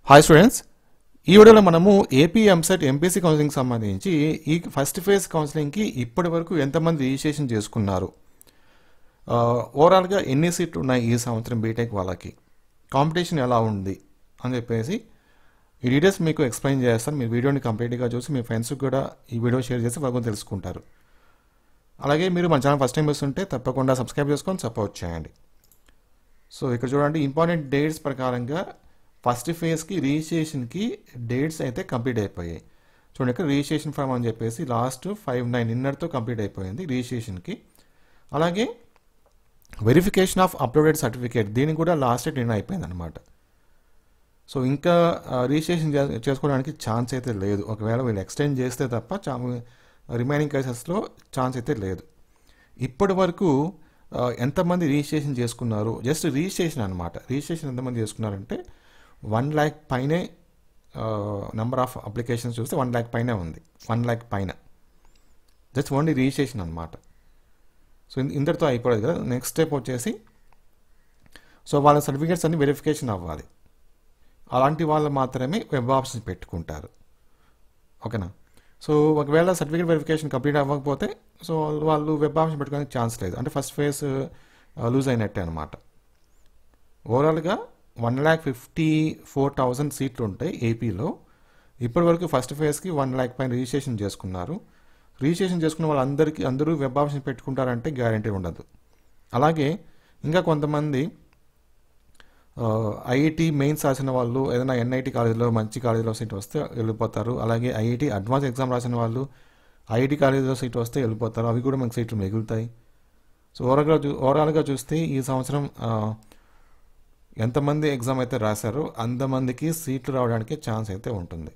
hi students ఈ వీడియోలో మనము ఏపీ ఎంసెట్ ఎంపీసీ కౌన్సిలింగ్ సంబంధించి ఈ ఫస్ట్ ఫేజ్ కౌన్సిలింగ్కి ఇప్పటి వరకు ఎంతమంది రిజిస్ట్రేషన్ చేసుకున్నారు ఆ, ఓవరాల్గా ఎన్ని సీట్లు ఉన్నాయి ఈ సంవత్సరం బీటెక్ వాళ్ళకి కాంపిటీషన్ ఎలా ఉంది అని చెప్పేసి ఈ డీటెయిల్స్ మీకు ఎక్స్ప్లెయిన్ చేస్తాను మీరు వీడియోని కంప్లీట్గా చూసి మీ ఫ్రెండ్స్కి కూడా ఈ వీడియో షేర్ చేసి వాళ్ళు కూడా తెలుసుకుంటారు అలాగే మీరు మన ఛానల్ ఫస్ట్ టైం వస్తుంటే తప్పకుండా సబ్స్క్రైబ్ చేసుకొని సపోర్ట్ చేయండి సో ఇక్కడ చూడండి ఇంపార్టెంట్ డేట్స్ ప్రకారంగా ఫస్ట్ ఫేజ్కి రిజిస్ట్రేషన్కి డేట్స్ అయితే కంప్లీట్ అయిపోయాయి చూడండి ఇక్కడ రిజిస్ట్రేషన్ ఫామ్ అని చెప్పేసి లాస్ట్ ఫైవ్ నైన్ నిన్నటితో కంప్లీట్ అయిపోయింది రిజిస్ట్రేషన్కి అలాగే వెరిఫికేషన్ ఆఫ్ అప్లోడెడ్ సర్టిఫికేట్ దీనికి కూడా లాస్ట్ డేట్ నిన్న అయిపోయింది అనమాట సో ఇంకా ఆ, రిజిస్ట్రేషన్ చే- చేసుకోవడానికి ఛాన్స్ అయితే లేదు ఒకవేళ వీళ్ళు ఎక్స్టెండ్ చేస్తే తప్ప చా రిమైనింగ్ కేసెస్లో ఛాన్స్ అయితే లేదు ఇప్పటి వరకు ఆ, ఎంతమంది రిజిస్ట్రేషన్ చేసుకున్నారు జస్ట్ రిజిస్ట్రేషన్ అనమాట రిజిస్ట్రేషన్ ఎంతమంది చేసుకున్నారంటే వన్ ల్యాక్ పైనే నెంబర్ ఆఫ్ అప్లికేషన్స్ చూస్తే వన్ ల్యాక్ పైనే ఉంది వన్ ల్యాక్ పైన జస్ట్ ఓన్లీ రిజిస్ట్రేషన్ అనమాట సో ఇన్- ఇంతటితో అయిపోలేదు కదా నెక్స్ట్ స్టెప్ వచ్చేసి సో వాళ్ళ సర్టిఫికేట్స్ అన్ని వెరిఫికేషన్ అవ్వాలి అలాంటి వాళ్ళు మాత్రమే వెబ్ ఆప్షన్స్ పెట్టుకుంటారు ఓకేనా సో ఒకవేళ సర్టిఫికేట్ వెరిఫికేషన్ కంప్లీట్ అవ్వకపోతే సో వాళ్ళు వెబ్ ఆప్షన్ పెట్టుకోవడానికి ఛాన్స్ లేదు అంటే ఫస్ట్ ఫేజ్ లూజ్ అయినట్టే అనమాట ఓవరాల్గా one lakh fifty four thousand సీట్లు ఉంటాయి ఏపీలో ఇప్పటివరకు ఫస్ట్ ఫేజ్కి వన్ ల్యాక్ పైన రిజిస్ట్రేషన్ చేసుకున్నారు రిజిస్ట్రేషన్ చేసుకున్న వాళ్ళందరికీ అందరూ వెబ్ ఆప్షన్ పెట్టుకుంటారంటే గ్యారంటీ ఉండదు అలాగే ఇంకా కొంతమంది ఐఐటి మెయిన్స్ రాసిన వాళ్ళు ఏదైనా ఎన్ఐటి కాలేజీలో మంచి కాలేజీలో సీట్ వస్తే వెళ్ళిపోతారు అలాగే ఐఐటి అడ్వాన్స్ ఎగ్జామ్ రాసిన వాళ్ళు ఐఐటి కాలేజీలో సీట్ వస్తే వెళ్ళిపోతారు అవి కూడా మనకు సీట్లు మిగులుతాయి సో ఓవరాల్గా చూ ఓవరాల్గా చూస్తే ఈ సంవత్సరం ఆ, ఎంతమంది ఎగ్జామ్ అయితే రాశారో అంతమందికి సీట్లు రావడానికి ఛాన్స్ అయితే ఉంటుంది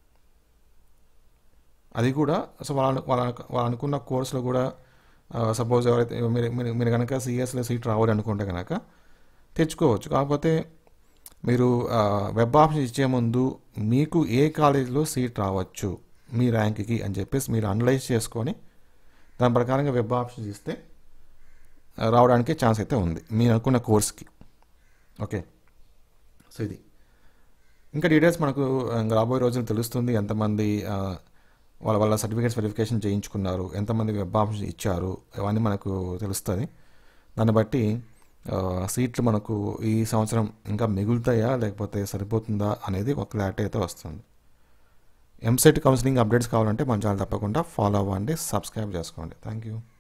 అది కూడా సో వాళ్ళ వాళ్ళ వాళ్ళు అనుకున్న కోర్సులో కూడా సపోజ్ ఎవరైతే మీరు మీరు మీరు కనుక సిఎస్లో సీట్ రావాలి అనుకుంటే కనుక తెచ్చుకోవచ్చు కాకపోతే మీరు ఆ, వెబ్ ఆప్షన్ ఇచ్చే ముందు మీకు ఏ కాలేజీలో సీట్ రావచ్చు మీ ర్యాంక్కి అని చెప్పేసి మీరు అనలైజ్ చేసుకొని దాని ప్రకారంగా వెబ్ ఆప్షన్స్ ఇస్తే ఆ, రావడానికి ఛాన్స్ అయితే ఉంది మీరు అనుకున్న కోర్స్కి ఓకే సో ఇది ఇంకా డీటెయిల్స్ మనకు ఇంకా రాబోయే రోజులు తెలుస్తుంది ఎంతమంది ఆ, వాళ్ళ వాళ్ళ సర్టిఫికేట్స్ వెరిఫికేషన్ చేయించుకున్నారు ఎంతమంది వెబ్ ఆప్షన్స్ ఇచ్చారు ఇవన్నీ మనకు తెలుస్తుంది దాన్ని బట్టి ఆ, సీట్లు మనకు ఈ సంవత్సరం ఇంకా మిగులుతాయా లేకపోతే సరిపోతుందా అనేది ఒక క్లారిటీ అయితే వస్తుంది ఎంసెట్ కౌన్సిలింగ్ అప్డేట్స్ కావాలంటే మన ఛానల్ తప్పకుండా ఫాలో అవ్వండి సబ్స్క్రైబ్ చేసుకోండి థ్యాంక్ యూ